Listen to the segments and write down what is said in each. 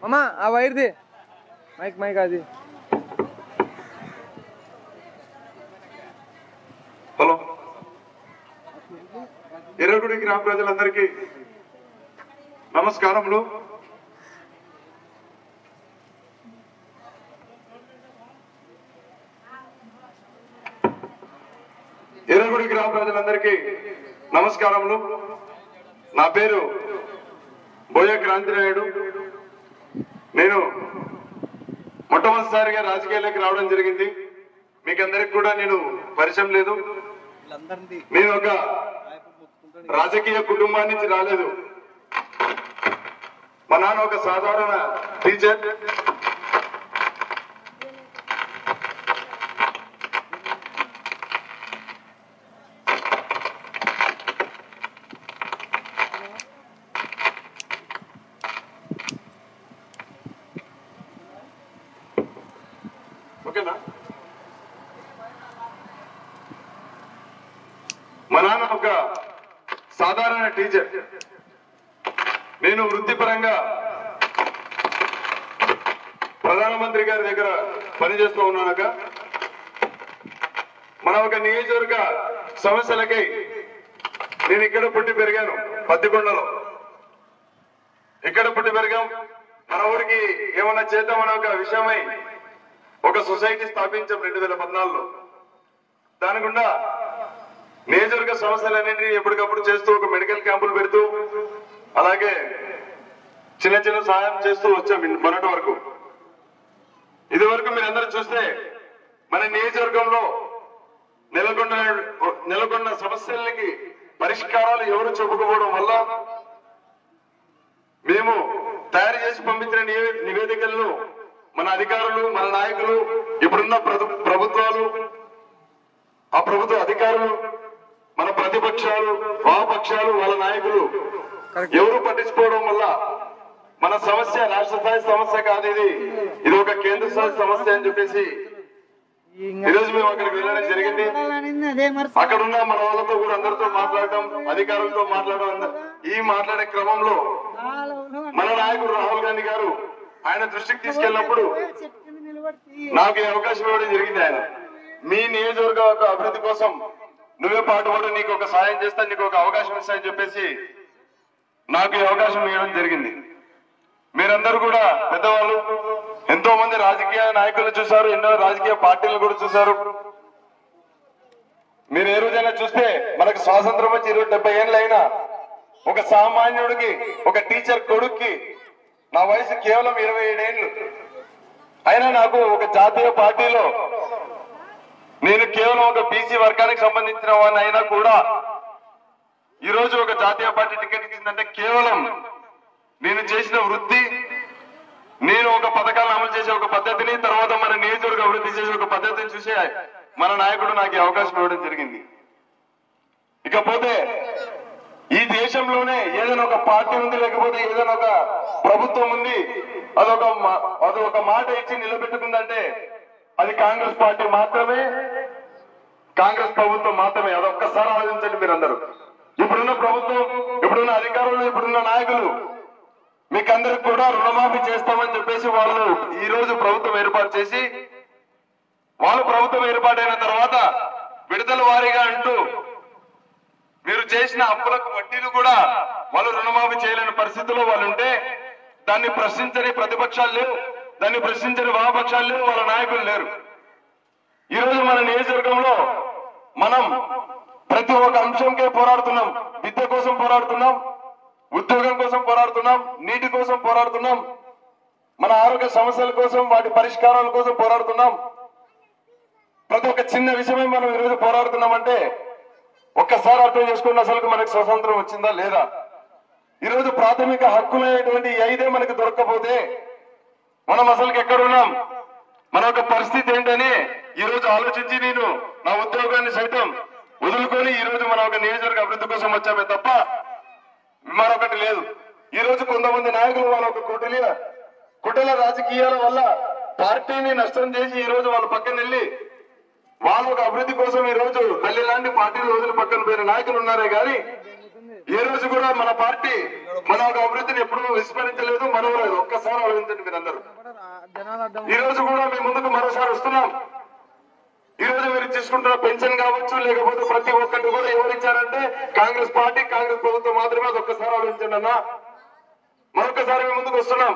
అమ్మా ఆ వైర్ది మైక్ మైక్ అది హలో ఎర్రగుడి గ్రామ ప్రజలందరికీ నమస్కారములు ఎర్రగుడి గ్రామ ప్రజలందరికీ నమస్కారములు నా పేరు బోయ క్రాంతినాయుడు నేను మొట్టమొదటిసారిగా రాజకీయాల్లోకి రావడం జరిగింది మీకందరికి కూడా నేను పరిచయం లేదు నేను ఒక రాజకీయ కుటుంబం నుంచి రాలేదు మా నాన్న ఒక సాధారణ టీచర్ ఓకేనా మా నాన్న ఒక సాధారణ టీచర్ నేను వృత్తిపరంగా ప్రధానమంత్రి గారి దగ్గర పనిచేస్తూ ఉన్నానక మన ఒక నియోజకవర్గ సమస్యలకై నేను ఇక్కడ పుట్టి పెరిగాను పత్తికొండలో ఇక్కడ పుట్టి పెరిగాం మన ఊరికి ఏమన్నా చేద్దామనే ఒక విషయమై ఒక సొసైటీ స్థాపించాం రెండు వేల పద్నాలుగులో దాని గుండా నియోజకవర్గ సమస్యలన్నింటినీ ఎప్పటికప్పుడు చేస్తూ ఒక మెడికల్ క్యాంపులు పెడుతూ అలాగే చిన్న చిన్న సహాయం చేస్తూ వచ్చాం ఇన్- మొన్నటి వరకు ఇది వరకు మీరందరూ చూస్తే మన నియోజకవర్గంలో నెలకొన్న నెలకొన్న సమస్యలకి పరిష్కారాలు ఎవరు చెప్పుకోవడం వల్ల మేము తయారు చేసి పంపించిన నివే- నివేదికలను మన అధికారులు మన నాయకులు ఇప్పుడున్న ప్రభు- ప్రభుత్వాలు ఆ ప్రభుత్వ అధికారులు మన ప్రతిపక్షాలు వామపక్షాలు వాళ్ళ నాయకులు ఎవరు పట్టించుకోవడం వల్ల మన సమస్య రాష్ట్ర స్థాయి సమస్య కాదు ఇది ఇది ఒక కేంద్ర స్థాయి సమస్య అని చెప్పేసి ఈ రోజు మేము అక్కడికి వెళ్ళడం జరిగింది అక్కడ ఉన్న మన వాళ్ళతో కూడా అందరితో మాట్లాడటం అధికారులతో మాట్లాడడం అంద- ఈ మాట్లాడే క్రమంలో మన నాయకుడు రాహుల్ గాంధీ గారు ఆయన దృష్టికి తీసుకెళ్ళినప్పుడు నాకు ఈ అవకాశం ఇవ్వడం జరిగింది ఆయన మీ నియోజకవర్గ యొక్క అభివృద్ధి కోసం నువ్వే పాటుపడు నీకు ఒక సాయం చేస్తా నీకు ఒక అవకాశం ఇస్తానని చెప్పేసి నాకు ఈ అవకాశం ఇవ్వడం జరిగింది మీరందరూ కూడా పెద్దవాళ్ళు ఎంతో మంది రాజకీయ నాయకులు చూశారు ఎన్నో రాజకీయ పార్టీలు కూడా చూశారు మీరు ఏ రోజైనా చూస్తే మనకు స్వాతంత్రం వచ్చి ఇరవై డెబ్బై ఏళ్ళు అయినా ఒక సామాన్యుడికి ఒక టీచర్ కొడుక్కి నా వయసు కేవలం ఇరవై ఏడేళ్ళు అయినా నాకు ఒక జాతీయ పార్టీలో నేను కేవలం ఒక బీసీ వర్గానికి సంబంధించిన వాడిని అయినా కూడా ఈ రోజు ఒక జాతీయ పార్టీ టికెట్ ఇచ్చిందంటే కేవలం నేను చేసిన వృత్తి నేను ఒక పథకాలను అమలు చేసే ఒక పద్ధతిని తర్వాత మన నియోజకవర్గ అభివృద్ధి చేసే ఒక పద్ధతిని చూసే మన నాయకుడు నాకు ఈ అవకాశం ఇవ్వడం జరిగింది ఇకపోతే ఈ దేశంలోనే ఏదైనా ఒక పార్టీ ఉంది లేకపోతే ఏదైనా ఒక ప్రభుత్వం ఉంది అదొక మా- అదొక మాట ఇచ్చి నిలబెట్టుకుందంటే అది కాంగ్రెస్ పార్టీ మాత్రమే కాంగ్రెస్ ప్రభుత్వం మాత్రమే అదొక్కసారి ఆలోచించండి మీరందరూ ఇప్పుడున్న ప్రభుత్వం ఇప్పుడున్న అధికారులు ఇప్పుడున్న నాయకులు మీకందరికి కూడా రుణమాఫీ చేస్తామని చెప్పేసి వాళ్ళు ఈ రోజు ప్రభుత్వం ఏర్పాటు చేసి వాళ్ళు ప్రభుత్వం ఏర్పాటైన తర్వాత విడుదల వారీగా అంటూ మీరు చేసిన అప్పులకు వడ్డీలు కూడా వాళ్ళు రుణమాఫీ చేయలేని పరిస్థితిలో వాళ్ళు ఉంటే దాన్ని ప్రశ్నించని ప్రతిపక్షాలు లేవు దాన్ని ప్రశ్నించని వామపక్షాలు లేవు వాళ్ళ నాయకులు లేరు ఈ రోజు మన నియోజకవర్గంలో మనం ప్రతి ఒక్క అంశంకే పోరాడుతున్నాం విద్య కోసం పోరాడుతున్నాం ఉద్యోగం కోసం పోరాడుతున్నాం నీటి కోసం పోరాడుతున్నాం మన ఆరోగ్య సమస్యల కోసం వాటి పరిష్కారాల కోసం పోరాడుతున్నాం ప్రతి ఒక్క చిన్న విషయమే మనం ఈరోజు పోరాడుతున్నామంటే ఒక్కసారి అర్థం చేసుకోండి అసలు మనకు స్వతంత్రం వచ్చిందా లేదా ఈరోజు ప్రాథమిక హక్కులైనటువంటి ఈ ఐదే మనకు దొరకకపోతే మనం అసలుకి ఎక్కడ ఉన్నాం మన యొక్క పరిస్థితి ఏంటని ఈ రోజు ఆలోచించి నేను నా ఉద్యోగాన్ని సైతం వదులుకొని ఈ రోజు మన ఒక నియోజకవర్గ అభివృద్ధి కోసం వచ్చామే తప్ప మరొకటి లేదు ఈ రోజు కొంతమంది నాయకులు వాళ్ళ ఒక కుటిల కుటిల రాజకీయాల వల్ల పార్టీని నష్టం చేసి ఈ రోజు వాళ్ళ పక్కన వెళ్ళి వాళ్ళ ఒక అభివృద్ధి కోసం ఈ రోజు తల్లి లాంటి పార్టీలు వదిలి పక్కన పోయిన నాయకులు ఉన్నారే గాని ఏ రోజు కూడా మన పార్టీ మన ఒక అభివృద్ధిని ఎప్పుడూ విస్మరించలేదు మనవలేదు ఒక్కసారి ఆలోచించండి మీరందరూ జనాలు అడ్డం ఈ రోజు కూడా మీ ముందుకు మరోసారి వస్తున్నాం ఈ రోజు మీరు తీసుకుంటున్న పెన్షన్ కావచ్చు లేకపోతే ప్రతి ఒక్కటి కూడా ఎవరు ఇచ్చారంటే కాంగ్రెస్ పార్టీ కాంగ్రెస్ ప్రభుత్వం మాత్రమే అది ఒక్కసారి ఆలోచించండి అన్న మరొకసారి మీ ముందుకు వస్తున్నాం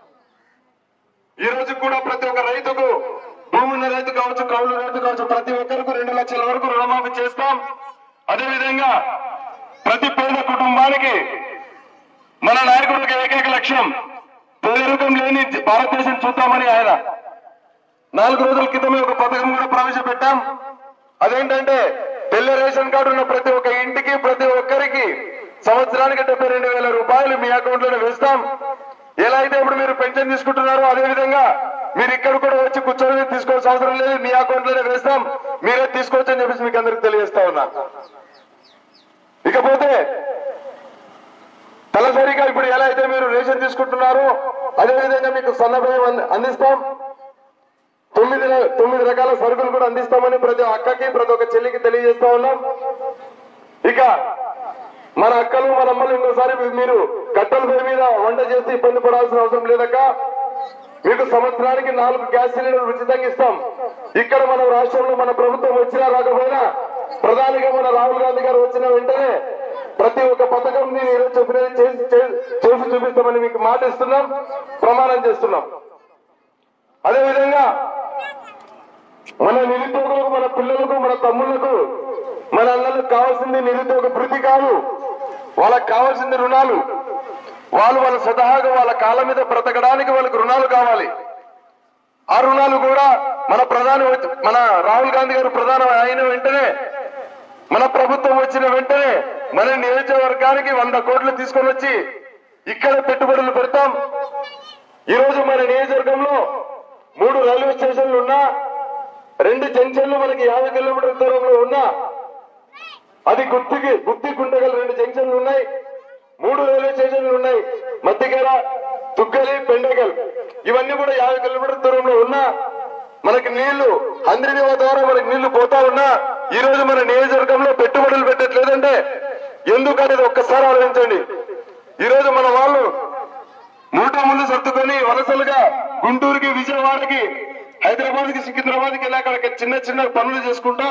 ఈ రోజు కూడా ప్రతి ఒక్క రైతుకు భూమి ఉన్న రైతు కావచ్చు కౌలు రైతు కావచ్చు ప్రతి ఒక్కరికి రెండు లక్షల వరకు రుణమాఫీ చేస్తాం అదే విధంగా ప్రతి పేద కుటుంబానికి మన నాయకుడికి ఏకైక లక్ష్యం పేదరికం లేని భారతదేశం చూద్దామని ఆయన నాలుగు రోజుల క్రితమే ఒక పథకం కూడా ప్రవేశపెట్టాం అదేంటంటే తెల్ల రేషన్ కార్డు ఉన్న ప్రతి ఒక్క ఇంటికి ప్రతి ఒక్కరికి సంవత్సరానికి డెబ్బై రెండు వేల రూపాయలు మీ అకౌంట్ లోనే వేస్తాం ఎలా అయితే ఇప్పుడు మీరు పెన్షన్ తీసుకుంటున్నారో అదే విధంగా మీరు ఇక్కడ కూడా వచ్చి కూర్చొని తీసుకోవాల్సిన అవసరం లేదు మీ అకౌంట్ లోనే వేస్తాం మీరే తీసుకోవచ్చు అని చెప్పేసి మీకు అందరికి తెలియజేస్తా ఉన్నా ఇకపోతే తలసరిగా ఇప్పుడు ఎలా అయితే మీరు రేషన్ తీసుకుంటున్నారో అదే విధంగా మీకు సన్నభయం అంది- అందిస్తాం తొమ్మిది ర- తొమ్మిది రకాల సరుకులు కూడా అందిస్తామని ప్రతి అక్కకి ప్రతి ఒక్క చెల్లికి తెలియజేస్తా ఉన్నాం ఇక మన అక్కలు మన అమ్మలు ఇంకోసారి మీ- మీరు కట్టెల పొయ్యి మీద వంట చేసి ఇబ్బంది పడాల్సిన అవసరం లేదక్క మీకు సంవత్సరానికి నాలుగు గ్యాస్ సిలిండర్లు ఉచితంగా ఇస్తాం ఇక్కడ మన రాష్ట్రంలో మన ప్రభుత్వం వచ్చినా రాకపోయినా ప్రధానిగా మన రాహుల్ గాంధీ గారు వచ్చిన వెంటనే ప్రతి ఒక్క పథకం నేను ఈరోజు చెప్పినది చేసి చే- చేసి చూపిస్తామని మీకు మాట ఇస్తున్నాం ప్రమాణం చేస్తున్నాం అదే విధంగా మన నిరుద్యోగులకు మన పిల్లలకు మన తమ్ముళ్లకు మన అన్నలకు కావాల్సింది నిరుద్యోగ భృతి కాదు వాళ్ళకి కావాల్సింది రుణాలు వాళ్ళు వాళ్ళ స్వతహాగా వాళ్ళ కాళ్ళ మీద బ్రతకడానికి వాళ్ళకి రుణాలు కావాలి ఆ రుణాలు కూడా మన ప్రధాని వచ్చి- మన రాహుల్ గాంధీ గారు ప్రధాని అయిన వెంటనే మన ప్రభుత్వం వచ్చిన వెంటనే మన నియోజకవర్గానికి వంద కోట్లు తీసుకొని వచ్చి ఇక్కడ పెట్టుబడులు పెడతాం ఈ రోజు మన నియోజకవర్గంలో మూడు రైల్వే స్టేషన్లు ఉన్నా రెండు జంక్షన్లు మనకి యాభై కిలోమీటర్ల దూరంలో ఉన్నా అది గుత్తికి గుత్తి గుంటగల్ రెండు జంక్షన్లు ఉన్నాయి మూడు రైల్వే స్టేషన్లు ఉన్నాయి మధ్యకేర తుగ్గలి పెండగల్ ఇవన్నీ కూడా యాభై కిలోమీటర్ల దూరంలో ఉన్నా మనకి నీళ్లు హంద్రినివా ద్వారా మనకి నీళ్లు పోతా ఉన్నా ఈ రోజు మన నియోజకవర్గంలో పెట్టుబడులు పెట్టట్లేదంటే ఎందుకనేది ఒక్కసారి ఆలోచించండి ఈ రోజు మన వాళ్ళు మూట ముందు సర్దుకొని వలసలుగా గుంటూరుకి విజయవాడకి హైదరాబాద్ కి సికింద్రాబాద్ కి వెళ్ళి అక్కడ చిన్న చిన్న పనులు చేసుకుంటా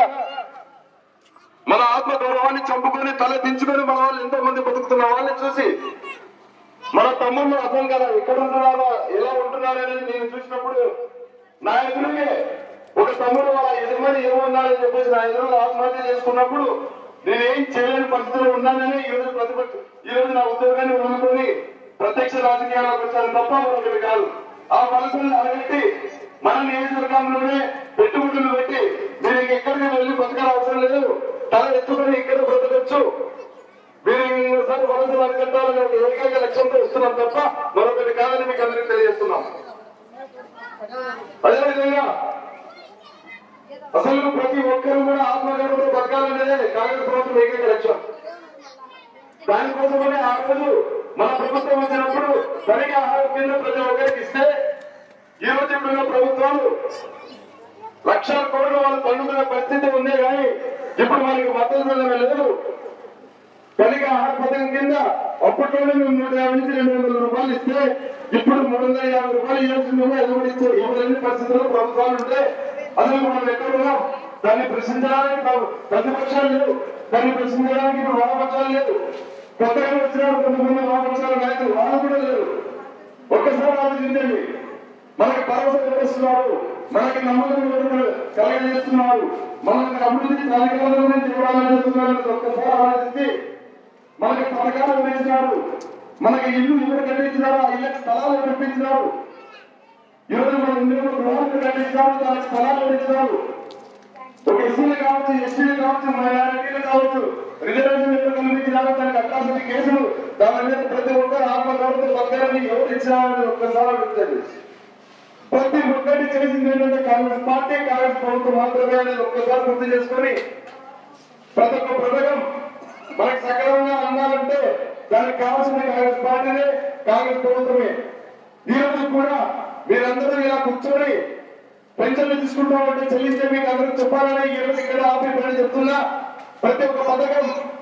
మన ఆత్మ గౌరవాన్ని చంపుకొని తల దించుకొని మన వాళ్ళు ఎంతో మంది బతుకుతున్న వాళ్ళని చూసి మన తమ్ముళ్ళు అర్థం కదా ఎక్కడ ఉంటున్నారో ఎలా ఉంటున్నారు అనేది నేను చూసినప్పుడు నా ఎదురుగే ఒక తమ్ముడు వాళ్ళ యజమాని ఏమన్నారని చెప్పేసి నా ఎదురుగా ఆత్మహత్య చేసుకున్నప్పుడు నేనేం చేయలేని పరిస్థితిలో ఉన్నానని ఈ రోజు ప్రతిపక్ష ఈ రోజు నా ఉద్యోగాన్ని వదులుకొని ప్రత్యక్ష రాజకీయాలకు వచ్చాను తప్ప మరొకటి కాదు ఆ మనసుని అరగట్టి మన నియోజకవర్గంలోనే పెట్టుబడులు పెట్టి మీరు ఇంకెక్కడికి వెళ్ళి బతకాల అవసరం లేదు తల ఎత్తుకొని ఇక్కడ బ్రతకచ్చు మీరు ఇంకోసారి వలసలు అరికట్టాలని ఒక ఏకైక లక్ష్యంతో ఇస్తున్నాం తప్ప మరొకటి కాదని మీకు అందరికీ తెలియజేస్తున్నాం అదేవిధంగా అసలు ప్రతి ఒక్కరు కూడా ఆత్మగౌరవంతో బతకాలనేదే కాంగ్రెస్ ప్రభుత్వం ఏకైక లక్ష్యం దానికోసమనే ఆ రోజు మన ప్రభుత్వం వచ్చినప్పుడు సరిగా ఆహారం కింద ప్రతి ఒక్కరికి ఇస్తే ఈ రోజు ఇప్పుడున్న ప్రభుత్వాలు లక్షల కోట్లు వాళ్ళు పండుకునే పరిస్థితి ఉందే కానీ ఇప్పుడు మనకి మద్దతు లేదు కనుక ఆహార పథకం కింద అప్పట్లోనే మేము నూట యాభై నుంచి రెండు వందల రూపాయలు ఇస్తే ఇప్పుడు మూడు వందల యాభై రూపాయలు ఇవ్వాల్సిందేమో అది కూడా ఇచ్చే ఇవ్వలేని పరిస్థితుల్లో ప్రభుత్వాలు ఉంటే అసలు మనం ఎక్కడ ఉన్నాం దాన్ని ప్రశ్నించడానికి ప్ర- ప్రతిపక్షాలు లేవు దాన్ని ప్రశ్నించడానికి ఇప్పుడు వామపక్షాలు లేదు కొత్తగా వచ్చిన కొంతమంది వామపక్షాల నాయకులు వాళ్ళు కూడా లేరు ఒక్కసారి ఆలోచించండి మనకి భరోసా కల్పిస్తున్నారు మనకి నమ్మకం కలిగజేస్తున్నారు మనకి అభివృద్ధి కార్యక్రమాల గురించి ఇవ్వాలని చేస్తున్నారు ఒక్కసారి ఆలోచించి మనకి పథకాలు అందించినారు మనకి ఇల్లు ఎవరు కట్టించినారు ఆ ఇళ్ళకి స్థలాలు ఎవరు ఇప్పించినారు ఈరోజు మన ఇందులో గృహాలు కట్టించినారు దానికి స్థలాలు ఇచ్చినారు ఒక ఎస్సీలు కావచ్చు ఎస్టీలు కావచ్చు మైనారిటీలు కావచ్చు రిజర్వేషన్ ఎవరు కల్పించినారు దానికి అట్రాసిటీ కేసులు దాని మీద ప్రతి ఒక్కరు ఆత్మగౌరవంతో బతకాలని ఎవరు ఇచ్చినారని ఒక్కసారి అడుగుతుంది ప్రతి ఒక్కటి చేసింది ఏంటంటే కాంగ్రెస్ పార్టీ కాంగ్రెస్ ప్రభుత్వం మాత్రమే అనేది ఒక్కసారి గుర్తు చేసుకొని ప్రతి ఒక్క పథకం మనకు సక్రమంగా అందాలంటే దానికి కావాల్సిన కాంగ్రెస్ పార్టీనే కాంగ్రెస్ ప్రభుత్వమే ఈ రోజు కూడా మీరందరూ ఇలా కూర్చొని పెన్షన్లు తీసుకుంటామంటే చెల్లిస్తే మీకు అందరూ చెప్పాలని ఈ రోజు ఇక్కడ ఆపి పని చెప్తున్నా ప్రతి ఒక్క పథకం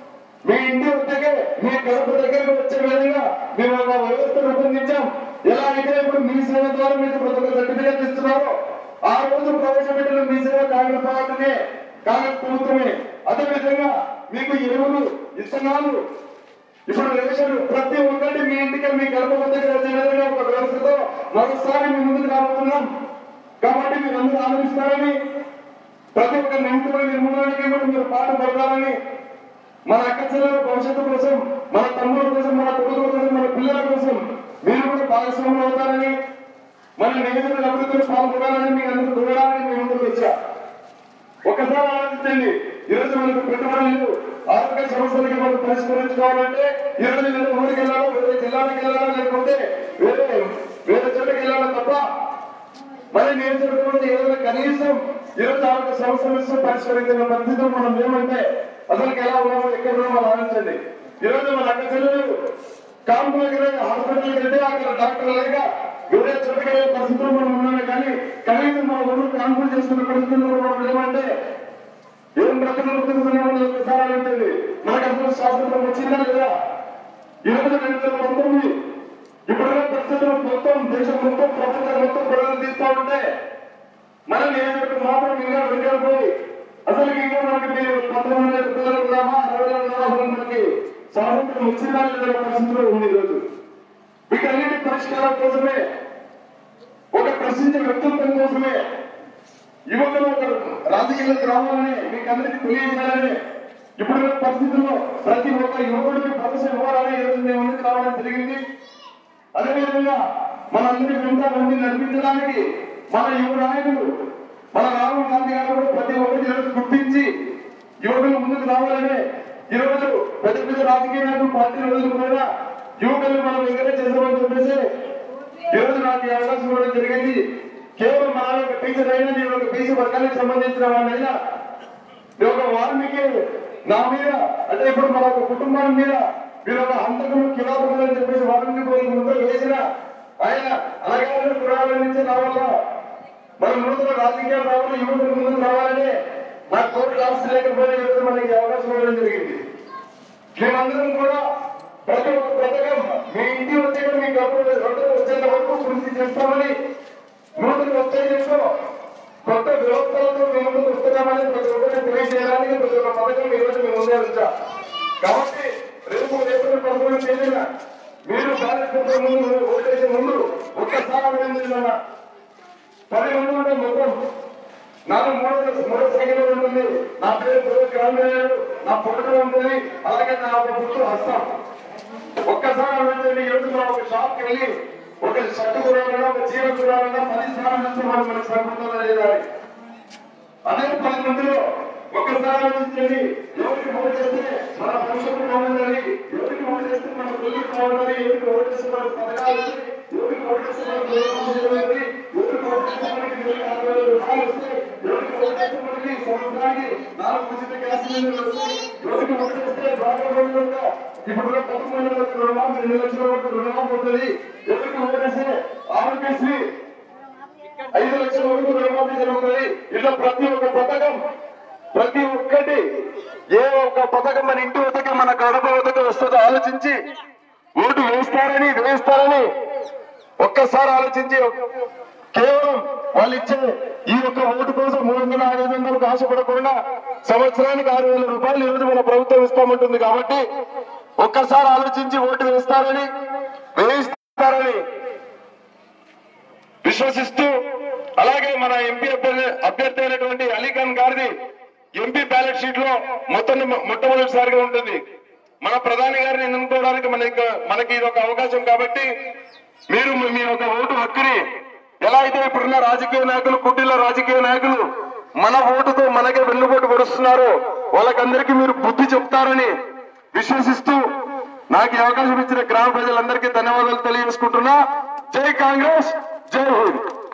మీ ఇంటి వద్దకే మీ గడప దగ్గరకు వచ్చే విధంగా మేము ఒక వ్యవస్థ రూపొందించాం ఎలా అయితే ఇప్పుడు మీ సేవ ద్వారా మీకు ప్రతి ఒక్క సర్టిఫికేట్ ఇస్తున్నారో ఆ రోజు ప్రవేశపెట్టిన మీ సేవ కాంగ్రెస్ పార్టీనే కాంగ్రెస్ ప్రభుత్వమే అదే విధంగా మీకు ఎరువులు ఇత్తనాలు ఇప్పుడు రేషన్ ప్రతి ఒక్కటి మీ ఇంటికి మీ గడప వద్దకు వచ్చే విధంగా ఒక వ్యవస్థతో మరోసారి మీ ముందుకు రాబోతున్నాం కాబట్టి మీరు అందరూ ఆలోచిస్తారని ప్రతి ఒక్క నిమిషంలో నిర్మూలనకి కూడా మీరు పాటు పడతారని మన అక్క చెల్లెల భవిష్యత్తు కోసం మన తమ్ముల కోసం మన కొడుకుల కోసం మన పిల్లల కోసం మీరు కూడా భాగస్వాములు అవుతారని మన నియోజకవర్గ అభివృద్ధిలో పాల్గొనాలని మీ అందరూ చూడడానికి మీ ముందుకు వచ్చా ఒకసారి ఆలోచించండి ఈరోజు మనకు పెట్టుబడులు ఆరోగ్య సమస్యలకి మనం పరిష్కరించుకోవాలంటే ఈరోజు వేరే ఊరికి వెళ్ళాలో వేరే జిల్లాలకు వెళ్ళాలో లేకపోతే వేరే వేరే చోటకి వెళ్ళాలో తప్ప మరి నియోజకవర్గంలో ఏదైనా కనీసం ఈరోజు ఆరోగ్య సమస్యలు పరిష్కరించిన పరిస్థితులు మనం ఏమంటే అసలు ఎలా ఉన్నామో ఎక్కడ ఉన్నామో ఆలోచించండి ఈరోజు మన అక్క చెల్లెలు కాంపు దగ్గర హాస్పిటల్కి వెళ్తే అక్కడ డాక్టర్ లేక వేరే చోటకి వెళ్ళే పరిస్థితులు మనం ఉన్నామే కానీ కనీసం మన ఊరు కాన్పులు చేసుకున్న పరిస్థితులు కూడా మనం ఏమంటే ఏం బ్రతుకులు బ్రతుకుతున్నామని ఒకసారి ఆలోచించండి మనకు అసలు శాస్త్రం వచ్చిందా లేదా ఈరోజు రెండు వేల పంతొమ్మిది ఇప్పుడున్న పరిస్థితులు మొత్తం దేశం మొత్తం ప్రపంచం మొత్తం ప్రజలు తీస్తా ఉంటే మన నియోజకవర్గం మాత్రం ఇంకా వెనుకడిపోయి అసలు ఇంకా మనకి మీరు పంతొమ్మిది వందల పిల్లలు ఉన్నామా అరవై ఉన్నామా అసలు మనకి స్వాతంత్రం వచ్చిందా లేదా పరిస్థితిలో ఉంది ఈరోజు వీటన్నిటి పరిష్కారం కోసమే ఒక ప్రశ్నించే వ్యక్తిత్వం కోసమే యువకులు ఒక రాజకీయాలకు రావాలని మీకు అందరికీ తెలియజేయాలని ఇప్పుడున్న పరిస్థితుల్లో ప్రతి ఒక్క యువకుడికి భరోసా ఇవ్వాలని ఈరోజు మేము ముందుకు రావడం జరిగింది అదేవిధంగా మనందరి వెంట మంది నడిపించడానికి మన యువ నాయకులు మన రాహుల్ గాంధీ గారు కూడా ప్రతి ఒక్కటి ఈరోజు గుర్తించి యువకులు ముందుకు రావాలని ఈరోజు పెద్ద పెద్ద రాజకీయ నాయకులు పార్టీ రోజులు కూడా యువకులు మనం ఎంకరేజ్ చేద్దామని చెప్పేసి ఈరోజు నాకు ఈ అవకాశం ఇవ్వడం జరిగింది కేవలం మన యొక్క టీచర్ అయినా నేను ఒక బీసీ వర్గానికి సంబంధించిన వాడినైనా నేను ఒక వాల్మీకి నా మీద అంటే ఇప్పుడు మన ఒక కుటుంబాల మీద మీరు ఒక హంతకులు కిరాతకులు అని చెప్పేసి వాల్మీకి పోయి ముందు వేసిన ఆయన అలాగే కురాల నుంచి రావాల మన నూతన రాజకీయాలు రావాలి యువకులు ముందుకు రావాలని నా కోర్టు ఆస్తి లేకపోయినా ఈరోజు మనకి ఈ అవకాశం ఇవ్వడం జరిగింది మేమందరం కూడా ప్రతి ఒక్క పథకం మీ ఇంటి వచ్చే మీ డబ్బులు రెండు వచ్చేంత వరకు కృషి చేస్తామని నూతన వెబ్సైట్లో కొత్త వ్యవస్థలతో మీ ముందుకు వస్తున్నామని ప్రతి ఒక్కరిని తెలియజేయడానికి ప్రతి ఒక్క పథకం ఈ రోజు మీ ముందే ఉంచా కాబట్టి రేపు రేపు పదకొండు తేదీన మీరు బ్యాలెట్ పేపర్ ముందు ఓటేసే ముందు ఒక్కసారి అభినందించిన పది మంది ఉంటే మొత్తం నాకు మూడు మూడు సెకండ్లు ఉంటుంది నా పేరు ప్రవేశ్ గ్రామీణుడు నా ఫోటో ఉంటుంది అలాగే నా ఒక గుర్తు హస్తం ఒక్కసారి అడగండి ఈ రోజు మనం ఒక షాప్ కి వెళ్ళి ఒక షర్ట్ కొనాలన్నా ఒక చీర కొనాలన్నా పది సార్లు చూస్తే మనం మనకి సరిపోతుందా లేదా అని. అదే పది మందిలో ఒక్కసారి ఆలోచించండి ఎవరికి ఓటు చేస్తే మన భవిష్యత్తు బాగుండాలి ఎవరికి ఓటు చేస్తే మన పిల్లలు బాగుండాలి ఎవరికి ఓటు చేస్తే మన పథకాలు వస్తాయి, ఎవరికి ఓటు చేస్తే మన పిల్లలు బాగుండాలి, ఎవరికి ఓటు చేస్తే మనకి నెలకు ఆరు వేల రూపాయలు వస్తాయి ఎవరికి ఓటు చేస్తే మనకి సంవత్సరానికి నాలుగు ఉచిత గ్యాస్ సిలిండర్లు వస్తాయి ఎవరికి ఓటు చేస్తే బాగా ఇప్పుడు పదకొండు లక్షల రుణమాఫీ రెండు లక్షల వరకు రుణమాఫీ అవుతుంది ఎవరికి ఓటు చేస్తే ఆరోగ్యశ్రీ ఐదు లక్షల వరకు రుణమాఫీ జరుగుతుంది ఇలా ప్రతి ఒక్క పథకం ప్రతి ఒక్కటి ఏ ఒక్క పథకం మన ఇంటి వద్దకు మన గడప వద్దకు వస్తుందో ఆలోచించి ఓటు వేస్తారని వేస్తారని ఒక్కసారి ఆలోచించి కేవలం వాళ్ళు ఇచ్చే ఈ ఒక్క ఓటు కోసం మూడు వందల ఐదు వందలకు ఆశపడకుండా సంవత్సరానికి ఆరు వేల రూపాయలు ఈ రోజు మన ప్రభుత్వం ఇస్తామంటుంది కాబట్టి ఒక్కసారి ఆలోచించి ఓటు వేస్తారని వేయిస్తారని విశ్వసిస్తూ అలాగే మన ఎంపీ అభ్యర్థి అభ్యర్థి అయినటువంటి అలీఖాన్ గారిది ఎంపీ బ్యాలెట్ షీట్ లో మొత్తం మొట్టమొదటిసారిగా ఉంటుంది మన ప్రధాని గారిని ఎన్నుకోవడానికి మనకి మనకి ఇది ఒక అవకాశం కాబట్టి మీరు మీ యొక్క ఓటు హక్కుని ఎలా అయితే ఇప్పుడున్న రాజకీయ నాయకులు కుట్టిల రాజకీయ నాయకులు మన ఓటుతో మనకే వెన్నుపోటు పొడుస్తున్నారో వాళ్ళకందరికీ మీరు బుద్ధి చెప్తారని విశ్వసిస్తూ నాకు ఈ అవకాశం ఇచ్చిన గ్రామ ప్రజలందరికీ ధన్యవాదాలు తెలియజేసుకుంటున్నా జై కాంగ్రెస్ జై హింద్